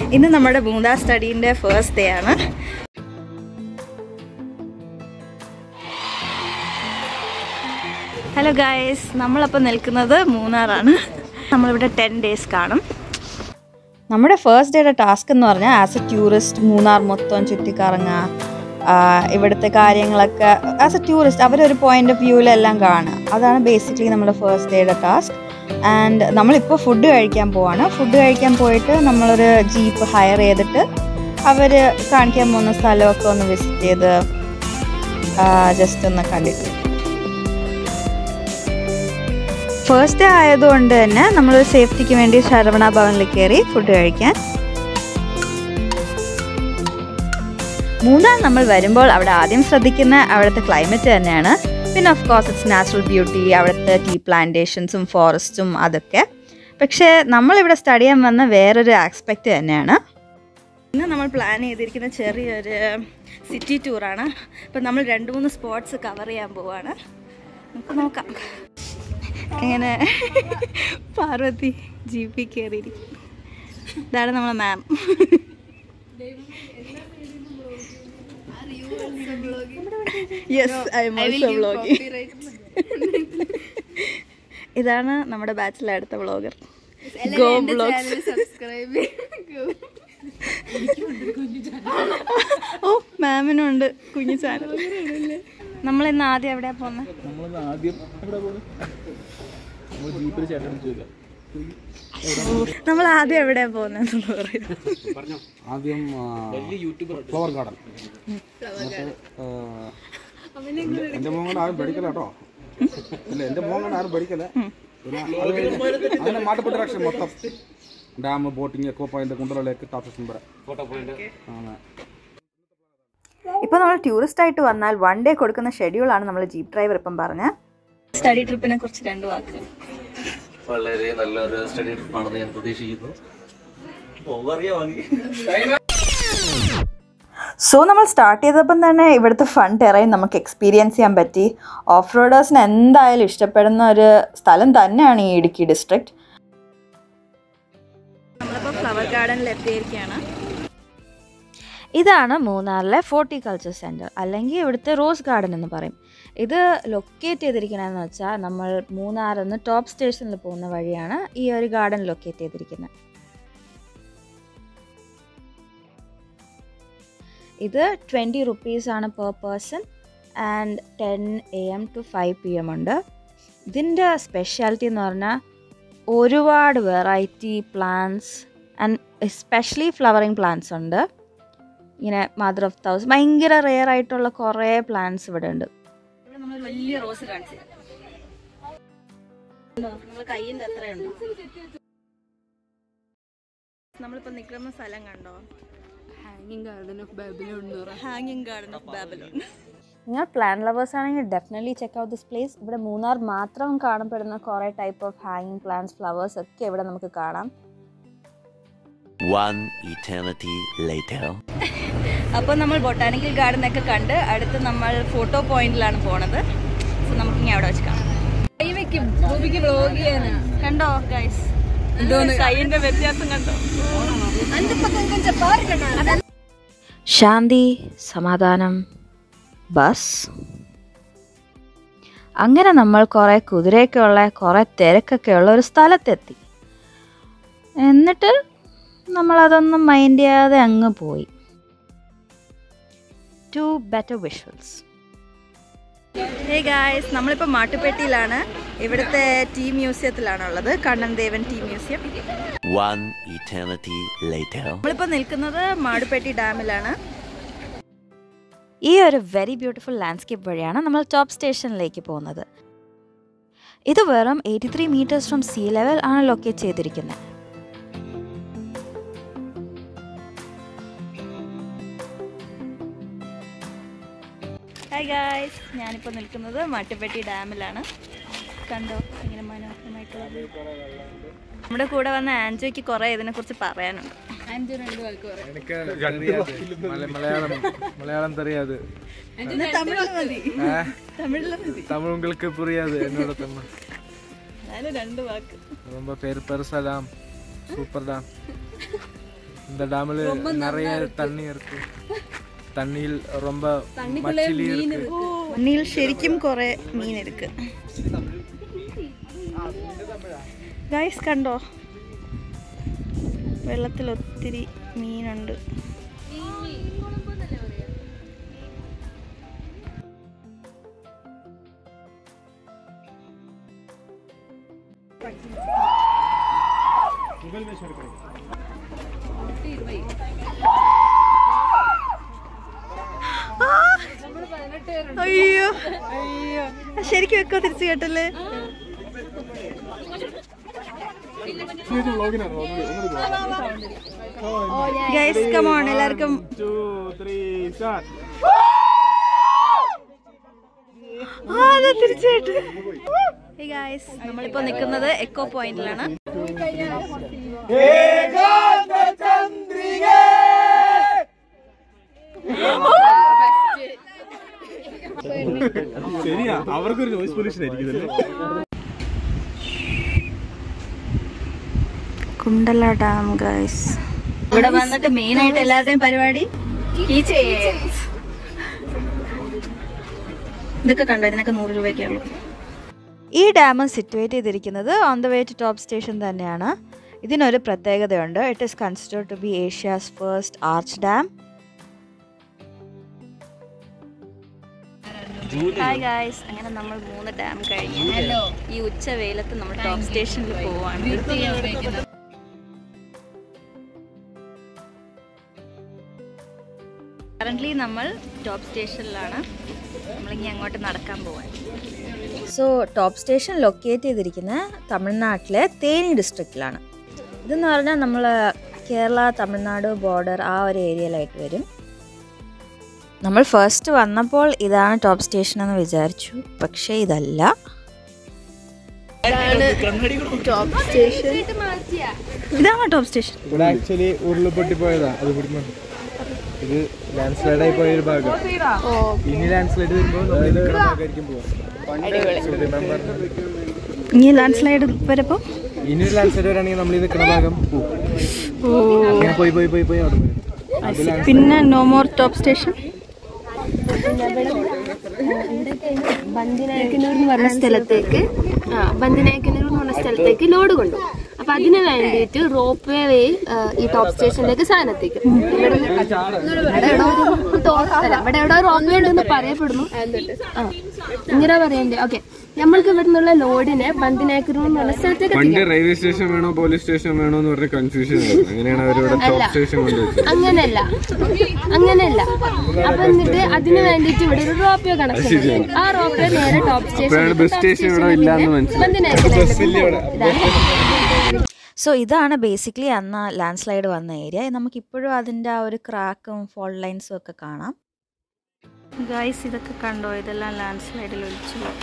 ഇന്ന് നമ്മുടെ മൂന്നാർ സ്റ്റഡീൻ്റെ ഫസ്റ്റ് ഡേ ആണ് ഹലോ ഗായ്സ് നമ്മളപ്പോൾ നിൽക്കുന്നത് മൂന്നാറാണ് നമ്മളിവിടെ ടെൻ ഡേയ്സ് കാണും നമ്മുടെ ഫസ്റ്റ് ഡേയുടെ ടാസ്ക് എന്ന് പറഞ്ഞാൽ ആസ് എ ടൂറിസ്റ്റ് മൂന്നാർ മൊത്തം ചുറ്റിക്കറങ്ങുക ആ, ഇവിടുത്തെ കാര്യങ്ങളൊക്കെ ആസ് എ ടൂറിസ്റ്റ് അവരൊരു പോയിന്റ് ഓഫ് വ്യൂവിലെല്ലാം കാണുക അതാണ് ബേസിക്കലി നമ്മുടെ ഫസ്റ്റ് ഡേയുടെ ടാസ്ക് ആൻഡ് നമ്മളിപ്പോൾ ഫുഡ് കഴിക്കാൻ പോവാണ് ഫുഡ് കഴിക്കാൻ പോയിട്ട് നമ്മളൊരു ജീപ്പ് ഹയർ ചെയ്തിട്ട് അവർ കാണിക്കാൻ പോകുന്ന സ്ഥലമൊക്കെ ഒന്ന് വിസിറ്റ് ചെയ്ത് ജസ്റ്റ് ഒന്ന് കണ്ടിട്ട് ഫസ്റ്റ് ഡേ ആയതുകൊണ്ട് തന്നെ നമ്മൾ സേഫ്റ്റിക്ക് വേണ്ടി ശരവണ ഭവനിൽ കയറി ഫുഡ് കഴിക്കാൻ മൂന്നാർ നമ്മൾ വരുമ്പോൾ അവിടെ ആദ്യം ശ്രദ്ധിക്കുന്ന അവിടുത്തെ ക്ലൈമറ്റ് തന്നെയാണ് പിന്നെ of course it's natural beauty അവിടുത്തെ ടീ പ്ലാന്റേഷൻസും ഫോറസ്റ്റും അതൊക്കെ പക്ഷേ നമ്മളിവിടെ സ്റ്റഡി ചെയ്യാൻ വന്ന വേറൊരു ആസ്പെക്റ്റ് തന്നെയാണ് ഇന്ന് നമ്മൾ പ്ലാൻ ചെയ്തിരിക്കുന്ന ചെറിയൊരു സിറ്റി ടൂറാണ് അപ്പം നമ്മൾ രണ്ട് മൂന്ന് സ്പോട്ട്സ് കവർ ചെയ്യാൻ പോവാണ് നമുക്ക് നോക്കാം ഇങ്ങനെ പാർവതി ജി പി കയറിയിരിക്കും ഇതാണ് നമ്മളെ ma'am yes I am also vlogging ഇതാണ് നമ്മുടെ ബാച്ചിലെ അടുത്ത വ്ളോഗർ ഗോ ബ്ലോഗ്സ് ഓ മാമിനുണ്ട് കുഞ്ഞു ചാനൽ നമ്മൾ ഇന്ന് ആദ്യം എവിടെയാ പോകുന്നത് നമ്മളിന്ന് ആദ്യം എവിടെ പോകുന്നു നമ്മൾ ജീപ്പിൽ ചേട്ടൻ ചോദിക്കാം നമ്മൾ ആദ്യം എവിടെയാ പോകുന്നത് പറയും ആദ്യം ഫ്ലവർ ഗാർഡൻ എന്റെ മോൻ കൊണ്ട് ആരും പഠിക്കല കേട്ടോ ഇല്ല എന്റെ മോൻ കൊണ്ട് ആരും പഠിക്കല പിന്നെ അത് കഴിഞ്ഞ് അങ്ങനെ മാട്ടുപ്പെട്ടി രാഷ്ട്രീയം മൊത്തം dam boating echo point Kundala lake top station വരെ ഫോട്ടോ പോയിന്റ് അങ്ങനെ ഇപ്പോൾ നമ്മൾ ടൂറിസ്റ്റ് ആയിട്ട് വന്നാൽ വൺ ഡേ കൊടുക്കുന്ന ഷെഡ്യൂളാണ് നമ്മൾ ജീപ്പ് ഡ്രൈവർ ഇപ്പം പറഞ്ഞത് സ്റ്റഡി ട്രിപ്പിനെ കുറിച്ച് രണ്ട് വാക്ക് വളരെ നല്ലൊരു സ്റ്റഡി ട്രിപ്പാണെന്ന് ഞാൻ പ്രതീക്ഷിക്കുന്നു പോവറിയാ വാങ്ങി സോ നമ്മൾ സ്റ്റാർട്ട് ചെയ്തപ്പം തന്നെ ഇവിടുത്തെ ഫൺ ടെറൈൻ നമുക്ക് എക്സ്പീരിയൻസ് ചെയ്യാൻ പറ്റി ഓഫ് റോഡേഴ്സിന് എന്തായാലും ഇഷ്ടപ്പെടുന്ന ഒരു സ്ഥലം തന്നെയാണ് ഈ ഇടുക്കി ഡിസ്ട്രിക്ട് നമ്മളിപ്പോൾ ഫ്ലവർ ഗാർഡനിൽ എത്തിയിരിക്കുകയാണ് ഇതാണ് മൂന്നാറിലെ ഫോർട്ടിക്കൾച്ചർ സെൻറ്റർ അല്ലെങ്കിൽ ഇവിടുത്തെ റോസ് ഗാർഡൻ എന്ന് പറയും ഇത് ലൊക്കേറ്റ് ചെയ്തിരിക്കണമെന്ന് വെച്ചാൽ നമ്മൾ മൂന്നാറിൽ നിന്ന് ടോപ്പ് സ്റ്റേഷനിൽ പോകുന്ന വഴിയാണ് ഈ ഒരു ഗാർഡൻ ലൊക്കേറ്റ് ചെയ്തിരിക്കുന്നത് ഇത് ട്വൻറ്റി റുപ്പീസാണ് per person and ten A M to five P M ഉണ്ട് ഇതിൻ്റെ സ്പെഷ്യാലിറ്റി എന്ന് പറഞ്ഞാൽ ഒരുപാട് variety plants and especially flowering plants ഉണ്ട് ഇങ്ങനെ മദർ ഓഫ് തൗസ് ഭയങ്കര റെയർ ആയിട്ടുള്ള കുറേ പ്ലാന്റ്സ് ഇവിടെ ഉണ്ട് ഇവിടെ നമ്മൾ വലിയ റോസ് കാണിച്ചു നമ്മൾ കയ്യിൻ്റെ അത്രയുണ്ട് നമ്മളിപ്പോൾ നിൽക്കുന്ന സ്ഥലം കണ്ടോ ഹാങ്ങിങ് ഗാർഡൻ ഓഫ് ബാബിലോൺ ഹാങ്ങിങ് ഗാർഡൻ ഓഫ് ബാബിലോൺ നിങ്ങൾ പ്ലാൻ ലവേഴ്സ് ആണെങ്കിൽ definitely check out this place ഇവിടെ മൂന്നാർ മാത്രം കാണപ്പെടുന്ന കുറേ ടൈപ്പ് ഓഫ് ഹാങ്ങിങ് പ്ലാന്റ്സ് ഫ്ലവേഴ്സ് ഒക്കെ ഇവിടെ നമുക്ക് കാണാം One eternity later. അപ്പോൾ നമ്മൾ ബൊട്ടാനിക്കൽ ഗാർഡൻ ഒക്കെ കണ്ട് അടുത്ത് നമ്മൾ ഫോട്ടോ പോയിന്റിലാണ് പോണത് സോ നമുക്ക് ഇനി അവിടെ വെച്ച് കാണാം കണ്ടോ ഗൈസ് കൈയിന്റെ വ്യത്യാസം കണ്ടോ ശാന്തി സമാധാനം ബസ് അങ്ങനെ നമ്മൾ കുറേ കുതിരയൊക്കെ ഉള്ള കുറേ തിരക്കൊക്കെ ഉള്ള ഒരു സ്ഥലത്തെത്തി എന്നിട്ട് നമ്മളതൊന്നും മൈൻഡ് ചെയ്യാതെ അങ്ങ് പോയി to better visuals hey guys നമ്മളിപ്പോൾ മാട്ടുപെട്ടിയിലാണ് ഇവിടുത്തെ ടീ മ്യൂസിയത്തിലാണുള്ളത് Kannan Devan tea museum One eternity later. നമ്മളിപ്പോൾ നിൽക്കുന്നത് മാടുപെട്ടി ഡാമിലാണ് ഈ ഒരു വെരി ബ്യൂട്ടിഫുൾ ലാൻഡ്സ്കേപ്പ് വഴിയാണ് നമ്മൾ ടോപ്പ് സ്റ്റേഷനിലേക്ക് പോകുന്നത് ഇത് വെറും eighty three meters from sea level ആണ് ലൊക്കേറ്റ് ചെയ്തിരിക്കുന്നത് ഹായ് ഗായ്സ് ഞാനിപ്പോൾ നിൽക്കുന്നത് മാട്ടുപെട്ടി ഡാമിലാണ് കണ്ടോ ഇങ്ങനെ മനോഹരമായിട്ടുള്ളത് നമ്മുടെ കൂടെ വന്ന ആൻജോയ്ക്ക് കുറേ ഇതിനെക്കുറിച്ച് പറയാനുണ്ട് എനിക്ക് தெரியாது. മല- മലയാളം മലയാളം தெரியாது തമിഴിൽ മതി തമിഴിൽ മതി தமிழ் உங்களுக்கு புரியாது என்னோட தமிழ் എന്നാലും രണ്ട് വാക്ക് ரொம்ப பெரு பெருசா டாம் சூப்பர் டாம் இந்த டேமில் நிறைய தண்ணி இருக்கு தண்ணியில் ரொம்ப மச்சிலி இருக்கு മണ്ണിൽ ശരിക്കും കുറെ മീൻ എടുക്ക് ഗൈസ് കണ്ടോ വെള്ളത്തിൽ ഒത്തിരി മീനുണ്ട് അയ്യോ അയ്യോ ശരിക്കും വെക്കോ തിരിച്ചു കേട്ടല്ലേ ഗൈസ് കമോൺ എല്ലാവർക്കും டூ த்ரீ ஸ்டார்ட் ആ, അതാ തീർച്ചയായിട്ടും Hey guys, നമ്മളിപ്പോ നിൽക്കുന്നത് എക്കോ പോയിന്റിലാണ് ശരിയാ അവർക്കൊരു നോയിസ് പൊല്യൂഷൻ ആയിരിക്കും കുണ്ടല ഡാം ഗൈസ് ഇവിടെ വന്നിട്ട് മെയിൻ ആയിട്ട് എല്ലാവരുടെയും പരിപാടി ഇതൊക്കെ കണ്ടോ ഇതിനൊക്കെ നൂറ് രൂപയൊക്കെ ഉള്ളൂ ഈ ഡാം സിറ്റുവേറ്റ് ചെയ്തിരിക്കുന്നത് on the way to top station തന്നെയാണ് ഇതിനൊരു പ്രത്യേകതയുണ്ട് it is consider to be Asia's first arch dam hi guys അങ്ങനെ നമ്മൾ മൂന്ന് ഡാം കഴിഞ്ഞു ഈ ഉച്ച വെയിലത്ത് നമ്മൾ ടോപ്പ് സ്റ്റേഷനിൽ പോവാണ് കറൻ്റ്ലി നമ്മൾ ടോപ്പ് സ്റ്റേഷനിലാണ് നമ്മളിനി അങ്ങോട്ട് നടക്കാൻ പോവാൻ സോ ടോപ്പ് സ്റ്റേഷൻ ലൊക്കേറ്റ് ചെയ്തിരിക്കുന്നത് തമിഴ്നാട്ടിലെ തേനി ഡിസ്ട്രിക്റ്റിലാണ് ഇതെന്ന് പറഞ്ഞാൽ നമ്മൾ കേരള തമിഴ്നാട് ബോർഡർ ആ ഒരു ഏരിയയിലായിട്ട് വരും നമ്മൾ ഫസ്റ്റ് വന്നപ്പോൾ ഇതാണ് ടോപ്പ് സ്റ്റേഷൻ എന്ന് വിചാരിച്ചു പക്ഷേ ഇതല്ല ടോപ്പ് സ്റ്റേഷൻ ഇതാണോ ടോപ്പ് സ്റ്റേഷൻ ഇവിടെ ആക്ച്വലി ഉരുൾപൊട്ടി പോയതാ അത് ഇവിടുന്ന് ഇത് ലാൻഡ് സ്ലൈഡ് ആയി പോയ ഒരു ഭാഗം ഇനി ലാൻഡ് സ്ലൈഡ് വരുമ്പോൾ നമ്മൾ ഈ നിൽക്കുന്ന ഭാഗമായിരിക്കും പോവാം റിമെമ്പർ ഇനി ലാൻഡ് സ്ലൈഡ് വരുമ്പോൾ ഇനി ഒരു ലാൻഡ് സ്ലൈഡ് വരാണെങ്കിൽ നമ്മൾ ഈ നിൽക്കുന്ന ഭാഗം പോവും ഇങ്ങനെ പോയി പോയി പോയി പോയി അവിടെ വരും പിന്നെ no more top station Bodinayakanur എന്ന് പറഞ്ഞ സ്ഥലത്തേക്ക് ആ ബന്ദിനായക്കന്നൂർ എന്ന് പറഞ്ഞ സ്ഥലത്തേക്ക് ലോഡ് കൊണ്ടുപോകും അപ്പൊ അതിന് വേണ്ടിയിട്ട് റോപ്പ് വേ വഴി ആ, ഈ ടോപ്പ് സ്റ്റേഷനിലേക്ക് സാധനം എത്തിക്കും ഇവിടെ ഇവിടെ എവിടോ ഒരു തോ- അല്ല, ഇവിടെ എവിടെ റോപ്പ് വേ ഉണ്ടെന്ന് പറയപ്പെടുന്നു ആ ഇങ്ങനെ പറയണ്ടേ ഓക്കെ നമ്മൾക്ക് ഇവിടെ നിന്നുള്ള ലോഡിനെ ബന്ദിനായക്കന്നൂർ എന്ന് പറഞ്ഞ സ്ഥലത്തേക്ക് പണ്ട് എത്തിക്കണം റെയിൽവേ സ്റ്റേഷൻ വേണോ പോലീസ് സ്റ്റേഷൻ വേണോ എന്ന് പറഞ്ഞ കൺഫ്യൂഷൻ ആയിരുന്നു അങ്ങനെയാണ് അവരിവിടെ ടോപ്പ് സ്റ്റേഷൻ കൊണ്ടുവച്ചത് അങ്ങനല്ല അങ്ങനല്ല അപ്പൊ എന്നിട്ട് അതിന് വേണ്ടിയിട്ട് ഇവിടെ ഒരു റോപ്പ് കണക്ഷൻ ഉണ്ട്. ആ റോപ്പ് നേരെ ടോപ്പ് അപ്പോഴാണ് ബസ് സ്റ്റേഷൻ ഇവിടെ ഇല്ലാന്ന് മനസ്സിലായി സോ ഇതാണ് ബേസിക്കലി അന്ന് ലാൻഡ് സ്ലൈഡ് വന്ന ഏരിയ നമുക്കിപ്പോഴും അതിൻ്റെ ആ ഒരു ക്രാക്കും ഫോൾ ലൈൻസും ഒക്കെ കാണാം ഗൈസ് ഇതൊക്കെ കണ്ടോ ഇതെല്ലാം ലാൻഡ് സ്ലൈഡിൽ ഒലിച്ചു പോയി.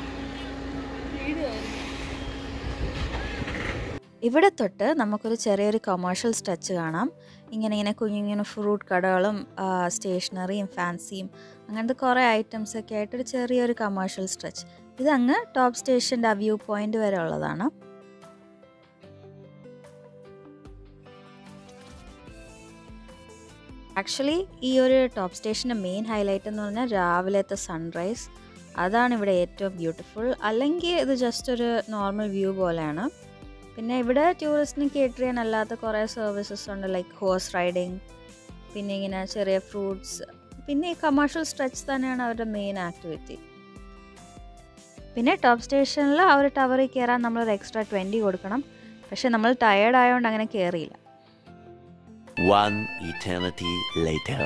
ഇവിടെ തൊട്ട് നമുക്കൊരു ചെറിയൊരു കൊമേഴ്ഷ്യൽ സ്ട്രെച്ച് കാണാം ഇങ്ങനെ ഇങ്ങനെ കുഞ്ഞിങ്ങനെ ഫ്രൂട്ട് കടകളും സ്റ്റേഷനറിയും ഫാൻസിയും അങ്ങനത്തെ കുറേ ഐറ്റംസ് ഒക്കെ ആയിട്ടൊരു ചെറിയൊരു കൊമേഴ്ഷ്യൽ സ്ട്രെച്ച് ഇതങ്ങ് ടോപ്പ് സ്റ്റേഷൻ്റെ ആ വ്യൂ പോയിന്റ് വരെ ഉള്ളതാണ് ആക്ച്വലി ഈ ഒരു ടോപ്പ് സ്റ്റേഷൻ്റെ മെയിൻ ഹൈലൈറ്റ് എന്ന് പറഞ്ഞാൽ രാവിലത്തെ സൺറൈസ് അതാണ് ഇവിടെ ഏറ്റവും ബ്യൂട്ടിഫുൾ അല്ലെങ്കിൽ ഇത് ജസ്റ്റ് ഒരു നോർമൽ വ്യൂ പോലെയാണ് പിന്നെ ഇവിടെ ടൂറിസ്റ്റിന് കേറ്റർ ചെയ്യാൻ അല്ലാത്ത കുറേ സർവീസസ് ഉണ്ട് ലൈക്ക് ഹോഴ്സ് റൈഡിങ് പിന്നെ ഇങ്ങനെ ചെറിയ ഫ്രൂട്ട്സ് പിന്നെ ഈ കമേഴ്ഷ്യൽ സ്ട്രെച്ച് തന്നെയാണ് അവരുടെ മെയിൻ ആക്ടിവിറ്റി പിന്നെ ടോപ്പ് സ്റ്റേഷനിൽ ആ ഒരു ടവറിൽ കയറാൻ നമ്മളൊരു എക്സ്ട്രാ ട്വൻറ്റി കൊടുക്കണം പക്ഷെ നമ്മൾ ടയേർഡ് ആയതുകൊണ്ട് അങ്ങനെ കയറിയില്ല One eternity later.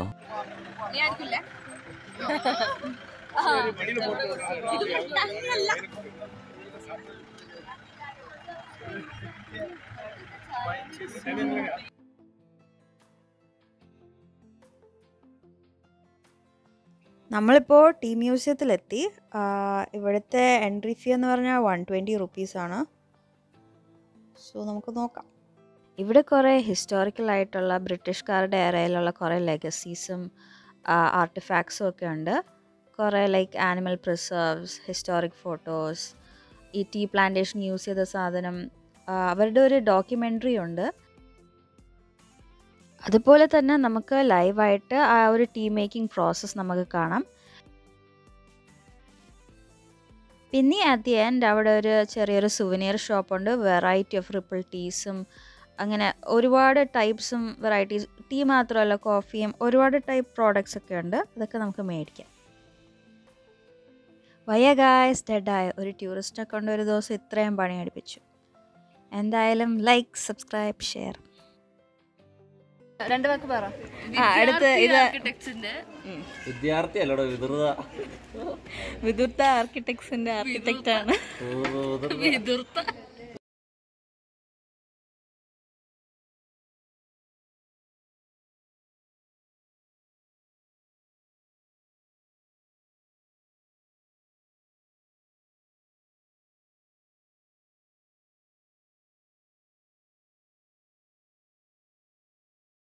നമ്മളിപ്പോൾ ടീ മ്യൂസിയത്തിലെത്തി ആഹ് ഇവിടുത്തെ എൻട്രി ഫീ എന്ന് പറഞ്ഞാൽ വൺ ട്വൻറ്റി റുപ്പീസാണ് സോ നമുക്ക് നോക്കാം ഇവിടെ കുറേ ഹിസ്റ്റോറിക്കൽ ആയിട്ടുള്ള ബ്രിട്ടീഷുകാരുടെ ഏറയിലുള്ള കുറേ ലെഗസീസും ആർട്ടിഫാക്ട്സും ഒക്കെ ഉണ്ട് കുറേ like animal preserves historic photos ഈ ടീ പ്ലാന്റേഷൻ യൂസ് ചെയ്ത സാധനം ആ, അവരുടെ ഒരു ഡോക്യുമെൻ്ററി ഉണ്ട് അതുപോലെ തന്നെ നമുക്ക് ലൈവായിട്ട് ആ ഒരു ടീ മേക്കിംഗ് പ്രോസസ്സ് നമുക്ക് കാണാം പിന്നെ അറ്റ് ദി എൻഡ് അവിടെ ഒരു ചെറിയൊരു സുവനിയർ ഷോപ്പുണ്ട് വെറൈറ്റി ഓഫ് റിപ്പിൾ ടീസും അങ്ങനെ ഒരുപാട് ടൈപ്സും വെറൈറ്റീസ് ടീ മാത്രമല്ല കോഫിയും ഒരുപാട് ടൈപ്പ് പ്രോഡക്റ്റ്സ് ഒക്കെ ഉണ്ട് അതൊക്കെ നമുക്ക് മേടിക്കാം വയ്യ ഗായ്സ് ഡെഡായ ഒരു ടൂറിസ്റ്റിനെ കൊണ്ട് ഒരു ദിവസം ഇത്രയും പണി അടുപ്പിച്ചു എന്തായാലും ലൈക്ക് സബ്സ്ക്രൈബ് ഷെയർ രണ്ട് വാക്ക് പറ ആ അടുത്ത് ഇത് വിദ്യാർത്ഥി അല്ലടോ വിതൃത വിദുർത്ത ആർക്കിടെക്ട്സിന്റെ ആർക്കിടെക്റ്റ് ആണ് ഓ, വിതൃത.